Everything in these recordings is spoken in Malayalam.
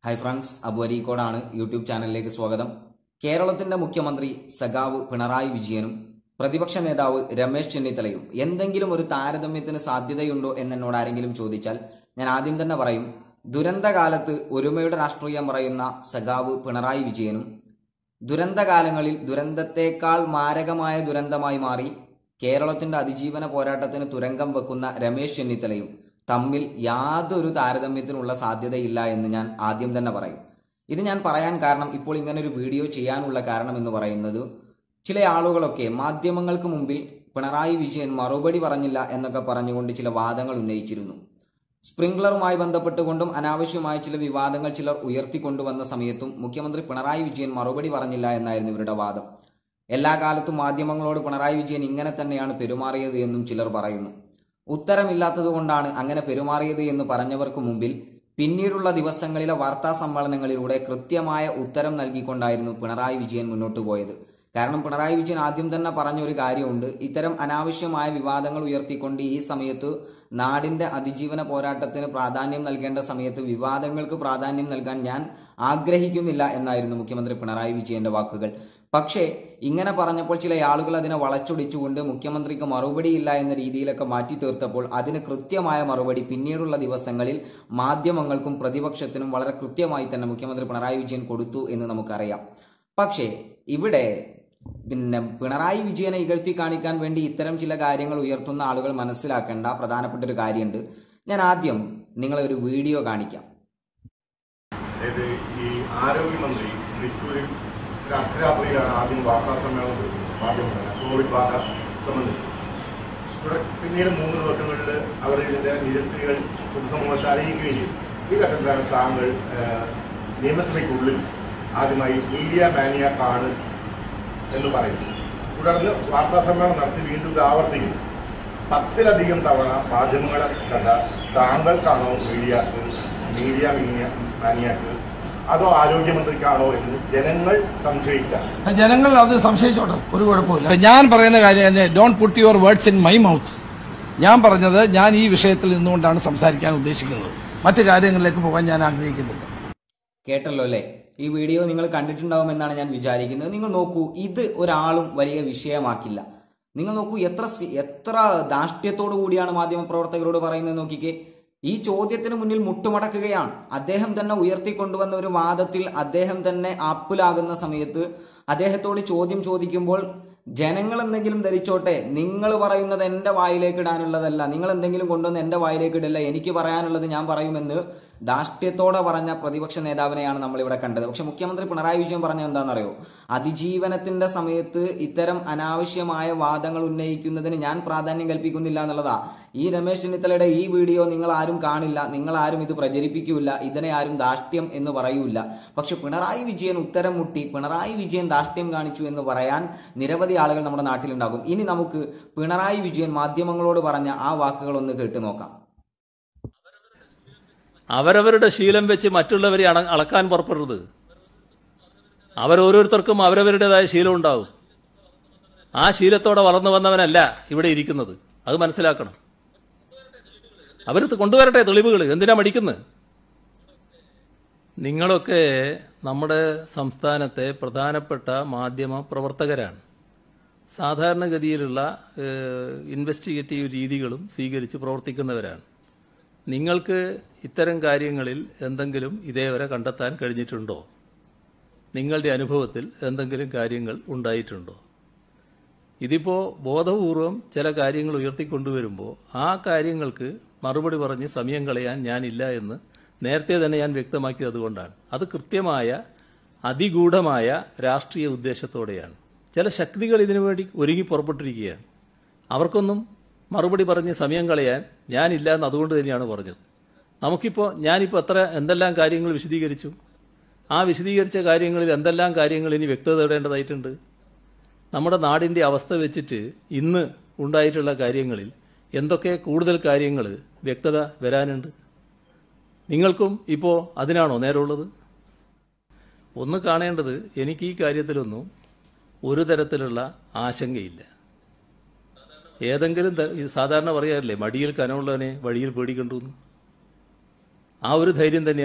ഹായ് ഫ്രണ്ട്സ് അബു അരീക്കോടാണ് യൂട്യൂബ് ചാനലിലേക്ക് സ്വാഗതം കേരളത്തിന്റെ മുഖ്യമന്ത്രി സഖാവ് പിണറായി വിജയനും പ്രതിപക്ഷ നേതാവ് രമേശ് ചെന്നിത്തലയും എന്തെങ്കിലും ഒരു താരതമ്യത്തിന് സാധ്യതയുണ്ടോ എന്നോട് ആരെങ്കിലും ചോദിച്ചാൽ ഞാൻ ആദ്യം തന്നെ പറയും ദുരന്തകാലത്ത് ഒരുമയുടെ രാഷ്ട്രീയം പറയുന്ന സഖാവ് പിണറായി വിജയനും ദുരന്തകാലങ്ങളിൽ ദുരന്തത്തേക്കാൾ മാരകമായ ദുരന്തമായി മാറി കേരളത്തിന്റെ അതിജീവന പോരാട്ടത്തിന് തുരങ്കം വെക്കുന്ന രമേശ് ചെന്നിത്തലയും തമ്മിൽ യാതൊരു താരതമ്യത്തിനുള്ള സാധ്യതയില്ല എന്ന് ഞാൻ ആദ്യം തന്നെ പറയും ഇത് ഞാൻ പറയാൻ കാരണം ഇപ്പോൾ ഇങ്ങനെ ഒരു വീഡിയോ ചെയ്യാനുള്ള കാരണം എന്ന് പറയുന്നത് ചില ആളുകളൊക്കെ മാധ്യമങ്ങൾക്ക് മുമ്പിൽ പിണറായി വിജയൻ മറുപടി പറഞ്ഞില്ല എന്നൊക്കെ പറഞ്ഞുകൊണ്ട് ചില വാദങ്ങൾ ഉന്നയിച്ചിരുന്നു സ്പ്രിംഗ്ലറുമായി ബന്ധപ്പെട്ടുകൊണ്ടും അനാവശ്യമായ ചില വിവാദങ്ങൾ ചിലർ ഉയർത്തിക്കൊണ്ടുവന്ന സമയത്തും മുഖ്യമന്ത്രി പിണറായി വിജയൻ മറുപടി പറഞ്ഞില്ല എന്നായിരുന്നു ഇവരുടെ വാദം എല്ലാ കാലത്തും മാധ്യമങ്ങളോട് പിണറായി വിജയൻ ഇങ്ങനെ തന്നെയാണ് പെരുമാറിയത് എന്നും ചിലർ പറയുന്നു ഉത്തരമില്ലാത്തതുകൊണ്ടാണ് അങ്ങനെ പെരുമാറിയത് എന്ന് പറഞ്ഞവർക്ക് മുമ്പിൽ പിന്നീടുള്ള ദിവസങ്ങളിലെ വാർത്താ സമ്മേളനങ്ങളിലൂടെ കൃത്യമായ ഉത്തരം നൽകിക്കൊണ്ടായിരുന്നു പിണറായി വിജയൻ മുന്നോട്ട് പോയത് കാരണം പിണറായി വിജയൻ ആദ്യം തന്നെ പറഞ്ഞൊരു കാര്യമുണ്ട് ഇത്തരം അനാവശ്യമായ വിവാദങ്ങൾ ഉയർത്തിക്കൊണ്ട് ഈ സമയത്ത് നാടിന്റെ അതിജീവന പോരാട്ടത്തിന് പ്രാധാന്യം നൽകേണ്ട സമയത്ത് വിവാദങ്ങൾക്ക് പ്രാധാന്യം നൽകാൻ ഞാൻ ആഗ്രഹിക്കുന്നില്ല എന്നായിരുന്നു മുഖ്യമന്ത്രി പിണറായി വിജയന്റെ വാക്കുകൾ പക്ഷേ ഇങ്ങനെ പറഞ്ഞപ്പോൾ ചില ആളുകൾ അതിനെ വളച്ചൊടിച്ചുകൊണ്ട് മുഖ്യമന്ത്രിക്ക് മറുപടിയില്ല എന്ന രീതിയിലൊക്കെ മാറ്റി തീർത്തപ്പോൾ അതിന് കൃത്യമായ മറുപടി പിന്നീടുള്ള ദിവസങ്ങളിൽ മാധ്യമങ്ങൾക്കും പ്രതിപക്ഷത്തിനും വളരെ കൃത്യമായി തന്നെ മുഖ്യമന്ത്രി പിണറായി വിജയൻ കൊടുത്തു എന്ന് നമുക്കറിയാം പക്ഷേ ഇവിടെ പിന്നെ പിണറായി വിജയനെ ഇകഴ്ത്തി കാണിക്കാൻ വേണ്ടി ഇത്തരം ചില കാര്യങ്ങൾ ഉയർത്തുന്ന ആളുകൾ മനസ്സിലാക്കേണ്ട പ്രധാനപ്പെട്ട ഒരു കാര്യമുണ്ട് ഞാൻ ആദ്യം നിങ്ങളെ ഒരു വീഡിയോ കാണിക്കാം അതായത് ഈ ആരോഗ്യമന്ത്രി തൃശ്ശൂരിൽ ഒരു അർദ്ധരാത്രിയാണ് ആദ്യം വാർത്താ സമ്മേളനം മാധ്യമങ്ങൾ കോവിഡ് ബാധ സംബന്ധിച്ച് ഇവിടെ പിന്നീട് മൂന്ന് ദിവസങ്ങളിൽ അവർ ഇതിന്റെ നിരസ്ഥിതികൾ പൊതുസമൂഹത്തെ അറിയിക്കുകയും ചെയ്തു ഈ ഘട്ടത്തിലാണ് താങ്കൾ ഏഹ്, നിയമസഭയ്ക്കുള്ളിൽ ആദ്യമായി മീഡിയ മാനിയ കാണ് എന്ന് പറയുന്നു തുടർന്ന് വാർത്താ സമ്മേളനം നടത്തി വീണ്ടും ഇത് ആവർത്തിക്കുന്നു പത്തിലധികം തവണ മാധ്യമങ്ങളെ കണ്ട താങ്കൾക്കാണോ മീഡിയ മീഡിയ മീനിയ മാനിയാക്ക് അതോ ആരോഗ്യമന്ത്രിക്കാണോ എന്ന് ജനങ്ങൾ സംശയിച്ചാൽ ജനങ്ങൾ അത് സംശയിച്ചോട്ടെ ഒരു കുഴപ്പമില്ല ഞാൻ പറയുന്ന കാര്യം don't put your words in my mouth ഞാൻ പറഞ്ഞത് ഞാൻ ഈ വിഷയത്തിൽ നിന്നുകൊണ്ടാണ് സംസാരിക്കാൻ ഉദ്ദേശിക്കുന്നത് മറ്റു കാര്യങ്ങളിലേക്ക് പോകാൻ ഞാൻ ആഗ്രഹിക്കുന്നില്ല കേട്ടല്ലോ അല്ലേ ഈ വീഡിയോ നിങ്ങൾ കണ്ടിട്ടുണ്ടാവുമെന്നാണ് ഞാൻ വിചാരിക്കുന്നത് നിങ്ങൾ നോക്കൂ ഇത് ഒരാളും വലിയ വിഷയമാക്കില്ല നിങ്ങൾ നോക്കൂ എത്ര സി- എത്ര ധാഷ്ട്യത്തോടു കൂടിയാണ് മാധ്യമപ്രവർത്തകരോട് പറയുന്നത് നോക്കിക്കേ ഈ ചോദ്യത്തിന് മുന്നിൽ മുട്ടുമടക്കുകയാണ് അദ്ദേഹം തന്നെ ഉയർത്തിക്കൊണ്ടുവന്ന ഒരു വാദത്തിൽ അദ്ദേഹം തന്നെ ആപ്പിലാകുന്ന സമയത്ത് അദ്ദേഹത്തോട് ചോദ്യം ചോദിക്കുമ്പോൾ ജനങ്ങൾ എന്തെങ്കിലും ധരിച്ചോട്ടെ നിങ്ങൾ പറയുന്നത് എന്റെ വായിലേക്ക് ഇടാനുള്ളതല്ല നിങ്ങൾ എന്തെങ്കിലും കൊണ്ടുവന്ന് എന്റെ വായിലേക്ക് ഇടില്ല എനിക്ക് പറയാനുള്ളത് ഞാൻ പറയുമെന്ന് ധാഷ്ട്യത്തോടെ പറഞ്ഞ പ്രതിപക്ഷ നേതാവിനെയാണ് നമ്മൾ ഇവിടെ കണ്ടത് പക്ഷെ മുഖ്യമന്ത്രി പിണറായി വിജയൻ പറഞ്ഞത് എന്താണെന്നറിയോ അതിജീവനത്തിന്റെ സമയത്ത് ഇത്തരം അനാവശ്യമായ വാദങ്ങൾ ഉന്നയിക്കുന്നതിന് ഞാൻ പ്രാധാന്യം കൽപ്പിക്കുന്നില്ല എന്നുള്ളതാ ഈ രമേശ് ചെന്നിത്തലയുടെ ഈ വീഡിയോ നിങ്ങൾ ആരും കാണില്ല നിങ്ങൾ ആരും ഇത് പ്രചരിപ്പിക്കൂല ഇതിനെ ആരും ധാഷ്ട്യം എന്ന് പറയൂല പക്ഷെ പിണറായി വിജയൻ ഉത്തരം മുട്ടി പിണറായി വിജയൻ ധാഷ്ട്യം കാണിച്ചു എന്ന് പറയാൻ നിരവധി ആളുകൾ നമ്മുടെ നാട്ടിലുണ്ടാകും ഇനി നമുക്ക് പിണറായി വിജയൻ മാധ്യമങ്ങളോട് പറഞ്ഞ ആ വാക്കുകൾ ഒന്ന് കേട്ടു നോക്കാം അവരവരുടെ ശീലം വെച്ച് മറ്റുള്ളവരെ അണ- അളക്കാൻ പുറപ്പെടരുത് അവരോരോരുത്തർക്കും അവരവരുടേതായ ശീലം ഉണ്ടാവും ആ ശീലത്തോടെ വളർന്നു വന്നവനല്ല ഇവിടെ ഇരിക്കുന്നത് അത് മനസ്സിലാക്കണം അവർ കൊണ്ടുവരട്ടെ തെളിവുകൾ എന്തിനാ മടിക്കുന്നത് നിങ്ങളൊക്കെ നമ്മുടെ സംസ്ഥാനത്തെ പ്രധാനപ്പെട്ട മാധ്യമ പ്രവർത്തകരാണ് സാധാരണഗതിയിലുള്ള ഏഹ്, ഇൻവെസ്റ്റിഗേറ്റീവ് രീതികളും സ്വീകരിച്ച് പ്രവർത്തിക്കുന്നവരാണ് നിങ്ങൾക്ക് ഇത്തരം കാര്യങ്ങളിൽ എന്തെങ്കിലും ഇതേവരെ കണ്ടെത്താൻ കഴിഞ്ഞിട്ടുണ്ടോ നിങ്ങളുടെ അനുഭവത്തിൽ എന്തെങ്കിലും കാര്യങ്ങൾ ഉണ്ടായിട്ടുണ്ടോ ഇതിപ്പോൾ ബോധപൂർവം ചില കാര്യങ്ങൾ ഉയർത്തിക്കൊണ്ടുവരുമ്പോൾ ആ കാര്യങ്ങൾക്ക് മറുപടി പറഞ്ഞ് സമയം കളയാൻ ഞാനില്ല എന്ന് നേരത്തെ തന്നെ ഞാൻ വ്യക്തമാക്കിയത് അതുകൊണ്ടാണ് അത് കൃത്യമായ അതിഗൂഢമായ രാഷ്ട്രീയ ഉദ്ദേശത്തോടെയാണ് ചില ശക്തികൾ ഇതിനു വേണ്ടി ഒരുങ്ങി പുറപ്പെട്ടിരിക്കുകയാണ് അവർക്കൊന്നും മറുപടി പറഞ്ഞ് സമയം കളയാൻ ഞാനില്ല എന്ന് അതുകൊണ്ട് തന്നെയാണ് പറഞ്ഞത് നമുക്കിപ്പോൾ ഞാനിപ്പോൾ എത്ര എന്തെല്ലാം കാര്യങ്ങൾ വിശദീകരിച്ചു ആ വിശദീകരിച്ച കാര്യങ്ങളിൽ എന്തെല്ലാം കാര്യങ്ങൾ ഇനി വ്യക്തത തേടേണ്ടതായിട്ടുണ്ട് നമ്മുടെ നാടിൻ്റെ അവസ്ഥ വെച്ചിട്ട് ഇന്ന് ഉണ്ടായിട്ടുള്ള കാര്യങ്ങളിൽ എന്തൊക്കെ കൂടുതൽ കാര്യങ്ങൾ വ്യക്തത വരാനുണ്ട് നിങ്ങൾക്കും ഇപ്പോൾ അതിനാണോ നേരമുള്ളത് ഒന്ന് കാണേണ്ടത് എനിക്ക് ഈ കാര്യത്തിലൊന്നും ഒരു തരത്തിലുള്ള ആശങ്കയില്ല ഏതെങ്കിലും ത- ഇത് സാധാരണ പറയാറില്ലേ മടിയിൽ കനമുള്ളവനെ വഴിയിൽ പേടിക്കണ്ടു എന്ന് ആ ഒരു ധൈര്യം തന്നെയാണ്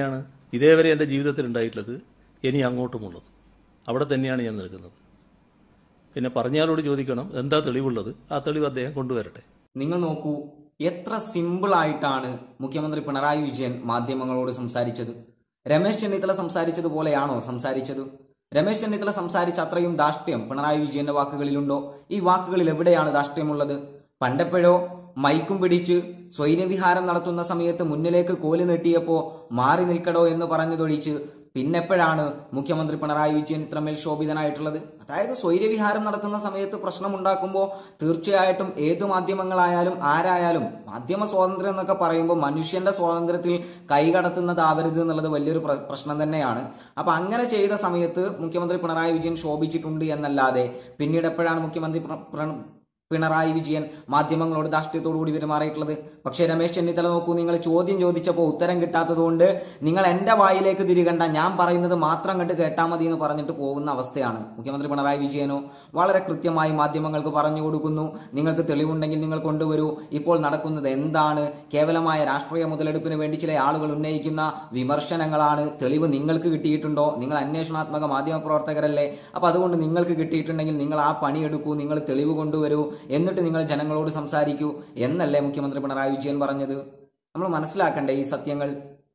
ഇതേവരെ എൻ്റെ ജീവിതത്തിൽ ഉണ്ടായിട്ടുള്ളത് ഇനി അങ്ങോട്ടുമുള്ളത് അവിടെ തന്നെയാണ് ഞാൻ നിൽക്കുന്നത് പിന്നെ പറഞ്ഞയാളോട് ചോദിക്കണം എന്താ തെളിവുള്ളത് ആ തെളിവ് അദ്ദേഹം കൊണ്ടുവരട്ടെ നിങ്ങൾ നോക്കൂ എത്ര സിമ്പിൾ ആയിട്ടാണ് മുഖ്യമന്ത്രി പിണറായി വിജയൻ മാധ്യമങ്ങളോട് സംസാരിച്ചത് രമേശ് ചെന്നിത്തല സംസാരിച്ചതുപോലെയാണോ സംസാരിച്ചത് രമേശ് ചെന്നിത്തല സംസാരിച്ച അത്രയും ധാഷ്ട്യം പിണറായി വിജയന്റെ വാക്കുകളിലുണ്ടോ ഈ വാക്കുകളിൽ എവിടെയാണ് ധാഷ്ട്യമുള്ളത് പണ്ടെപ്പോഴോ മൈക്കും പിടിച്ച് സ്വൈര്യവിഹാരം നടത്തുന്ന സമയത്ത് മുന്നിലേക്ക് കോല് നീട്ടിയപ്പോ മാറി നിൽക്കടോ എന്ന് പറഞ്ഞതൊഴിച്ച് പിന്നെപ്പോഴാണ് മുഖ്യമന്ത്രി പിണറായി വിജയൻ ഇത്രമേൽ ശോഭിതനായിട്ടുള്ളത് അതായത് സ്വൈര്യവിഹാരം നടത്തുന്ന സമയത്ത് പ്രശ്നമുണ്ടാക്കുമ്പോൾ തീർച്ചയായിട്ടും ഏത് മാധ്യമങ്ങളായാലും ആരായാലും മാധ്യമ സ്വാതന്ത്ര്യം എന്നൊക്കെ പറയുമ്പോൾ മനുഷ്യന്റെ സ്വാതന്ത്ര്യത്തിൽ കൈകടത്തുന്നതാവരുത് എന്നുള്ളത് വലിയൊരു പ്ര- പ്രശ്നം തന്നെയാണ് അപ്പൊ അങ്ങനെ ചെയ്ത സമയത്ത് മുഖ്യമന്ത്രി പിണറായി വിജയൻ ശോഭിച്ചിട്ടുണ്ട് എന്നല്ലാതെ പിന്നീട് എപ്പോഴാണ് മുഖ്യമന്ത്രി പ്ര- പ്ര- പിണറായി വിജയൻ മാധ്യമങ്ങളോട് ധാർഷ്ട്യത്തോടുകൂടി പെരുമാറിയിട്ടുള്ളത് പക്ഷേ രമേശ് ചെന്നിത്തല നോക്കൂ നിങ്ങൾ ചോദ്യം ചോദിച്ചപ്പോൾ ഉത്തരം കിട്ടാത്തതുകൊണ്ട് നിങ്ങൾ എന്റെ വായിലേക്ക് തിരികണ്ട ഞാൻ പറയുന്നത് മാത്രം കണ്ട് കേട്ടാൽ മതി എന്ന് പറഞ്ഞിട്ട് പോകുന്ന അവസ്ഥയാണ് മുഖ്യമന്ത്രി പിണറായി വിജയനോ വളരെ കൃത്യമായി മാധ്യമങ്ങൾക്ക് പറഞ്ഞു കൊടുക്കുന്നു നിങ്ങൾക്ക് തെളിവുണ്ടെങ്കിൽ നിങ്ങൾ കൊണ്ടുവരൂ ഇപ്പോൾ നടക്കുന്നത് എന്താണ് കേവലമായ രാഷ്ട്രീയ മുതലെടുപ്പിന് വേണ്ടി ചില ആളുകൾ ഉന്നയിക്കുന്ന വിമർശനങ്ങളാണ് തെളിവ് നിങ്ങൾക്ക് കിട്ടിയിട്ടുണ്ടോ നിങ്ങൾ അന്വേഷണാത്മക മാധ്യമ പ്രവർത്തകരല്ലേ അപ്പൊ അതുകൊണ്ട് നിങ്ങൾക്ക് കിട്ടിയിട്ടുണ്ടെങ്കിൽ നിങ്ങൾ ആ പണിയെടുക്കൂ നിങ്ങൾ തെളിവ് കൊണ്ടുവരൂ എന്നിട്ട് നിങ്ങൾ ജനങ്ങളോട് സംസാരിക്കൂ എന്നല്ലേ മുഖ്യമന്ത്രി പിണറായി വിജയൻ പറഞ്ഞത് നമ്മൾ മനസ്സിലാക്കണ്ടേ ഈ സത്യങ്ങൾ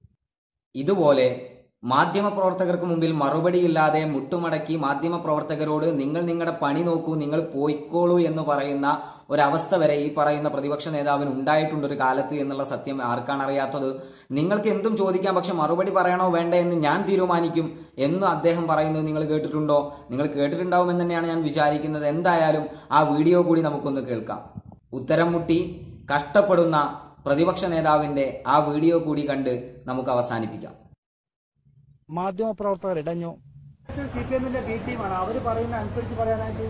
ഇതുപോലെ മാധ്യമപ്രവർത്തകർക്ക് മുമ്പിൽ മറുപടിയില്ലാതെ മുട്ടുമടക്കി മാധ്യമപ്രവർത്തകരോട് നിങ്ങൾ നിങ്ങളുടെ പണി നോക്കൂ നിങ്ങൾ പോയിക്കോളൂ എന്ന് പറയുന്ന ഒരവസ്ഥ വരെ ഈ പറയുന്ന പ്രതിപക്ഷ നേതാവിന് ഉണ്ടായിട്ടുണ്ട് ഒരു കാലത്ത് എന്നുള്ള സത്യം ആർക്കാണ് അറിയാത്തത് നിങ്ങൾക്ക് എന്തും ചോദിക്കാം പക്ഷെ മറുപടി പറയണോ വേണ്ടേ എന്ന് ഞാൻ തീരുമാനിക്കും എന്ന് അദ്ദേഹം പറയുന്നത് നിങ്ങൾ കേട്ടിട്ടുണ്ടോ നിങ്ങൾ കേട്ടിട്ടുണ്ടാവുമെന്ന് തന്നെയാണ് ഞാൻ വിചാരിക്കുന്നത് എന്തായാലും ആ വീഡിയോ കൂടി നമുക്കൊന്ന് കേൾക്കാം ഉത്തരം മുട്ടി കഷ്ടപ്പെടുന്ന പ്രതിപക്ഷ നേതാവിന്റെ ആ വീഡിയോ കൂടി കണ്ട് നമുക്ക് അവസാനിപ്പിക്കാം മാധ്യമപ്രവർത്തകർ ഇടഞ്ഞു സി പി എമ്മിന്റെ ബി ടീമാണ് അവര് പറയുന്ന അനുസരിച്ച് പറയാനായിട്ട്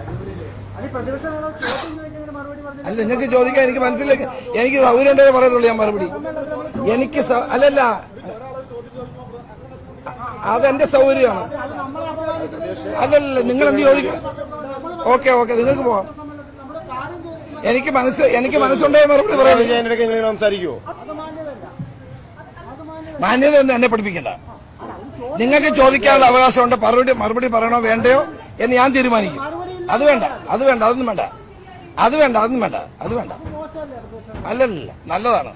അത് പ്രതിപക്ഷ നേതാവ് ചോദ്യം ചോദിക്കുന്നതിന് മറുപടി പറഞ്ഞു അല്ല നിങ്ങൾക്ക് ചോദിക്കാൻ എനിക്ക് മനസ്സിലാക്കി എനിക്ക് സൗകര്യം ഉണ്ടെങ്കിൽ പറയത്തുള്ളൂ ഞാൻ മറുപടി എനിക്ക് സ- അല്ലല്ല അതെന്റെ സൗകര്യമാണ് അല്ലല്ല നിങ്ങൾ എന്ത് ചോദിക്കും ഓക്കെ ഓക്കെ നിങ്ങൾക്ക് പോവാം എനിക്ക് മനസ്സ് എനിക്ക് മനസ്സുണ്ടെങ്കിൽ മറുപടി പറയാം വിജയന്റെ ഇങ്ങനെ സംസാരിക്കുവോ മാന്യത ഒന്നും എന്നെ പഠിപ്പിക്കണ്ട നിങ്ങൾക്ക് ചോദിക്കാനുള്ള അവകാശമുണ്ട് മറുപടി മറുപടി പറയണോ വേണ്ടയോ എന്ന് ഞാൻ തീരുമാനിക്കും അത് വേണ്ട അത് വേണ്ട അതൊന്നും വേണ്ട അത് വേണ്ട അതൊന്നും വേണ്ട അത് വേണ്ട അല്ലല്ല നല്ലതാണ്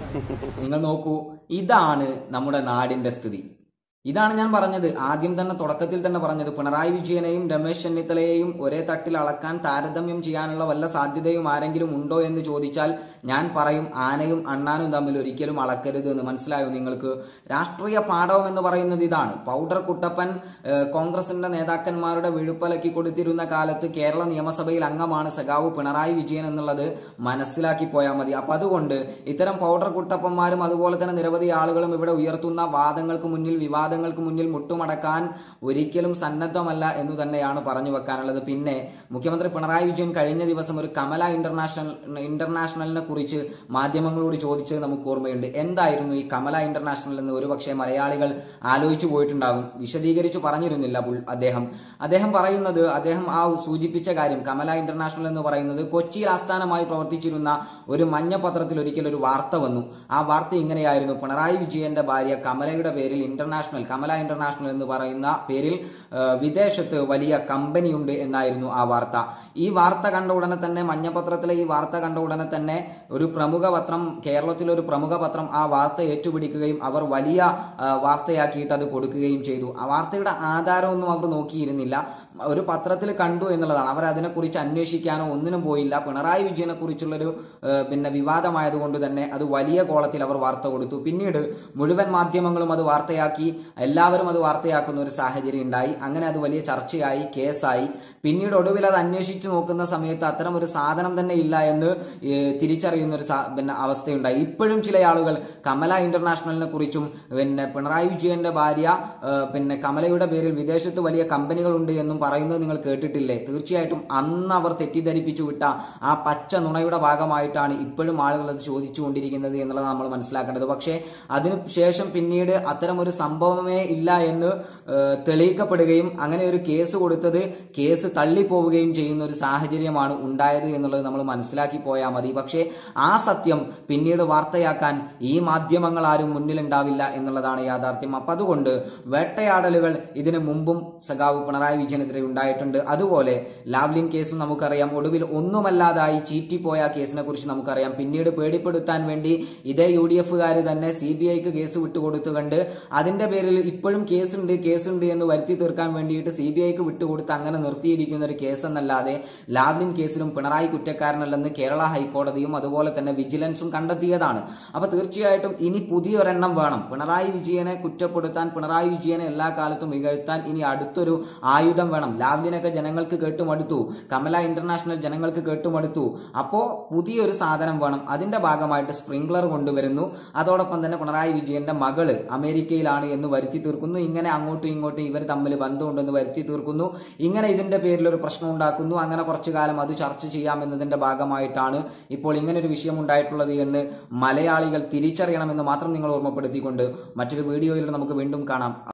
നിങ്ങൾ നോക്കൂ ഇതാണ് നമ്മുടെ നാടിന്റെ സ്ഥിതി ഇതാണ് ഞാൻ പറഞ്ഞത് ആദ്യം തന്നെ തുടക്കത്തിൽ തന്നെ പറഞ്ഞത് പിണറായി വിജയനെയും രമേശ് ചെന്നിത്തലയെയും ഒരേ തട്ടിൽ അളക്കാൻ താരതമ്യം ചെയ്യാനുള്ള വല്ല സാധ്യതയും ആരെങ്കിലും ഉണ്ടോ എന്ന് ചോദിച്ചാൽ ഞാൻ പറയും ആനയും അണ്ണാനും തമ്മിൽ ഒരിക്കലും അളക്കരുത് എന്ന് മനസ്സിലായോ നിങ്ങൾക്ക് രാഷ്ട്രീയ പാഠവും എന്ന് പറയുന്നത് ഇതാണ് പൗഡർ കുട്ടപ്പൻ ഏഹ്, കോൺഗ്രസിന്റെ നേതാക്കന്മാരുടെ വിഴുപ്പലക്കി കൊടുത്തിരുന്ന കാലത്ത് കേരള നിയമസഭയിൽ അംഗമാണ് സഖാവ് പിണറായി വിജയൻ എന്നുള്ളത് മനസ്സിലാക്കി പോയാൽ മതി അപ്പൊ അതുകൊണ്ട് ഇത്തരം പൗഡർ കുട്ടപ്പന്മാരും അതുപോലെ തന്നെ നിരവധി ആളുകളും ഇവിടെ ഉയർത്തുന്ന വാദങ്ങൾക്ക് മുന്നിൽ വിവാദങ്ങൾക്ക് മുന്നിൽ മുട്ടുമടക്കാൻ ഒരിക്കലും സന്നദ്ധമല്ല എന്ന് തന്നെയാണ് പറഞ്ഞു വെക്കാനുള്ളത് പിന്നെ മുഖ്യമന്ത്രി പിണറായി വിജയൻ കഴിഞ്ഞ ദിവസം ഒരു കമല ഇന്റർനാഷണൽ ഇന്റർനാഷണലിനെ കുറിച്ച് മാധ്യമങ്ങളോട് ചോദിച്ചത് നമുക്ക് ഓർമ്മയുണ്ട് എന്തായിരുന്നു ഈ കമല ഇന്റർനാഷണൽ എന്ന് ഒരുപക്ഷെ മലയാളികൾ ആലോചിച്ചു പോയിട്ടുണ്ടാകും വിശദീകരിച്ചു പറഞ്ഞിരുന്നില്ല പുൾ- അദ്ദേഹം അദ്ദേഹം പറയുന്നത് അദ്ദേഹം ആ സൂചിപ്പിച്ച കാര്യം കമല ഇന്റർനാഷണൽ എന്ന് പറയുന്നത് കൊച്ചിയിൽ ആസ്ഥാനമായി പ്രവർത്തിച്ചിരുന്ന ഒരു മഞ്ഞ പത്രത്തിൽ ഒരിക്കൽ ഒരു വാർത്ത വന്നു ആ വാർത്ത ഇങ്ങനെയായിരുന്നു പിണറായി വിജയന്റെ ഭാര്യ കമലയുടെ പേരിൽ ഇന്റർനാഷണൽ കമല ഇന്റർനാഷണൽ എന്ന് പറയുന്ന പേരിൽ ആ, വിദേശത്ത് വലിയ കമ്പനിയുണ്ട് എന്നായിരുന്നു ആ വാർത്ത ഈ വാർത്ത കണ്ട ഉടനെ തന്നെ മഞ്ഞപത്രത്തിലെ ഈ വാർത്ത കണ്ട ഉടനെ തന്നെ ഒരു പ്രമുഖ പത്രം കേരളത്തിലെ ഒരു പ്രമുഖ പത്രം ആ വാർത്ത ഏറ്റുപിടിക്കുകയും അവർ വലിയ ആ, വാർത്തയാക്കിയിട്ട് അത് കൊടുക്കുകയും ചെയ്തു ആ വാർത്തയുടെ ആധാരമൊന്നും അവർ നോക്കിയിരുന്നില്ല ഒരു പത്രത്തിൽ കണ്ടു എന്നുള്ളതാണ് അവർ അതിനെക്കുറിച്ച് അന്വേഷിക്കാനോ ഒന്നിനും പോയില്ല പിണറായി വിജയനെ കുറിച്ചുള്ളൊരു ഏഹ്, പിന്നെ വിവാദമായതുകൊണ്ട് തന്നെ അത് വലിയ കോളത്തിൽ അവർ വാർത്ത കൊടുത്തു പിന്നീട് മുഴുവൻ മാധ്യമങ്ങളും അത് വാർത്തയാക്കി എല്ലാവരും അത് വാർത്തയാക്കുന്ന ഒരു സാഹചര്യം ഉണ്ടായി അങ്ങനെ അത് വലിയ ചർച്ചയായി കേസായി പിന്നീട് ഒടുവിൽ അത് അന്വേഷിച്ചു നോക്കുന്ന സമയത്ത് അത്തരം ഒരു സാധനം തന്നെ ഇല്ല എന്ന് ഏഹ്, തിരിച്ചറിയുന്ന ഒരു സാ- പിന്നെ അവസ്ഥയുണ്ടായി ഇപ്പോഴും ചില ആളുകൾ കമല ഇന്റർനാഷണലിനെ കുറിച്ചും പിന്നെ പിണറായി വിജയന്റെ ഭാര്യ ഏഹ്, പിന്നെ കമലയുടെ പേരിൽ വിദേശത്ത് വലിയ കമ്പനികളുണ്ട് എന്നും പറയുന്നത് നിങ്ങൾ കേട്ടിട്ടില്ലേ തീർച്ചയായിട്ടും അന്ന് അവർ തെറ്റിദ്ധരിപ്പിച്ചു വിട്ട ആ പച്ച നുണയുടെ ഭാഗമായിട്ടാണ് ഇപ്പോഴും ആളുകൾ അത് ചോദിച്ചുകൊണ്ടിരിക്കുന്നത് എന്നുള്ളത് നമ്മൾ മനസ്സിലാക്കേണ്ടത് പക്ഷേ അതിനു ശേഷം പിന്നീട് അത്തരമൊരു സംഭവമേ ഇല്ല എന്ന് ഏഹ്, തെളിയിക്കപ്പെടുകയും അങ്ങനെ ഒരു കേസ് കൊടുത്തത് കേസ് തള്ളിപ്പോവുകയും ചെയ്യുന്ന ഒരു സാഹചര്യമാണ് ഉണ്ടായത് എന്നുള്ളത് നമ്മൾ മനസ്സിലാക്കി പോയാൽ മതി പക്ഷേ ആ സത്യം പിന്നീട് വാർത്തയാക്കാൻ ഈ മാധ്യമങ്ങൾ ആരും മുന്നിലുണ്ടാവില്ല എന്നുള്ളതാണ് യാഥാർത്ഥ്യം അപ്പൊ അതുകൊണ്ട് വേട്ടയാടലുകൾ ഇതിനു മുമ്പും സഖാവ് പിണറായി വിജയനെതിരെ ഉണ്ടായിട്ടുണ്ട് അതുപോലെ ലാവ്ലിൻ കേസും നമുക്കറിയാം ഒടുവിൽ ഒന്നുമല്ലാതായി ചീറ്റിപ്പോയ കേസിനെ കുറിച്ച് നമുക്കറിയാം പിന്നീട് പേടിപ്പെടുത്താൻ വേണ്ടി ഇതേ യു ഡി എഫുകാർ തന്നെ സി ബി ഐക്ക് കേസ് വിട്ടുകൊടുത്തു കണ്ട് അതിന്റെ പേരിൽ ഇപ്പോഴും കേസുണ്ട് കേസുണ്ട് എന്ന് വരുത്തി തീർക്കാൻ വേണ്ടിയിട്ട് സി ബി ഐക്ക് വിട്ടുകൊടുത്ത് അങ്ങനെ നിർത്തിയിരിക്കുന്ന ഒരു കേസ് എന്നല്ലാതെ ലാവ്ലിൻ കേസിലും പിണറായി കുറ്റക്കാരനല്ലെന്ന് കേരള ഹൈക്കോടതിയും അതുപോലെ തന്നെ വിജിലൻസും കണ്ടെത്തിയതാണ് അപ്പൊ തീർച്ചയായിട്ടും ഇനി പുതിയൊരെണ്ണം വേണം പിണറായി വിജയനെ കുറ്റപ്പെടുത്താൻ പിണറായി വിജയനെ എല്ലാ കാലത്തും ഇകഴ്ത്താൻ ഇനി അടുത്തൊരു ആയുധം വേണം ലാവ്ലിനൊക്കെ ജനങ്ങൾക്ക് കേട്ടുമടുത്തു കമല ഇന്റർനാഷണൽ ജനങ്ങൾക്ക് കേട്ടുമടുത്തു അപ്പോ പുതിയൊരു സാധനം വേണം അതിന്റെ ഭാഗമായിട്ട് സ്പ്രിംഗ്ലർ കൊണ്ടുവരുന്നു അതോടൊപ്പം തന്നെ പിണറായി വിജയന്റെ മകള് അമേരിക്കയിലാണ് എന്ന് വരുത്തി തീർക്കുന്നു ഇങ്ങനെ അങ്ങോട്ടും ഇങ്ങോട്ടും ഇവർ തമ്മിൽ ബന്ധമുണ്ടെന്ന് വരുത്തി തീർക്കുന്നു ഇങ്ങനെ ഇതിന്റെ പേരിൽ ഒരു പ്രശ്നം ഉണ്ടാക്കുന്നു അങ്ങനെ കുറച്ചു കാലം അത് ചർച്ച ചെയ്യാം എന്നതിന്റെ ഭാഗമായിട്ടാണ് ഇപ്പോൾ ഇങ്ങനെ ഒരു വിഷയം ഉണ്ടായിട്ടുള്ളത് എന്ന് മലയാളികൾ തിരിച്ചറിയണമെന്ന് മാത്രം നിങ്ങൾ ഓർമ്മപ്പെടുത്തിക്കൊണ്ട് മറ്റൊരു വീഡിയോയിൽ നമുക്ക് വീണ്ടും കാണാം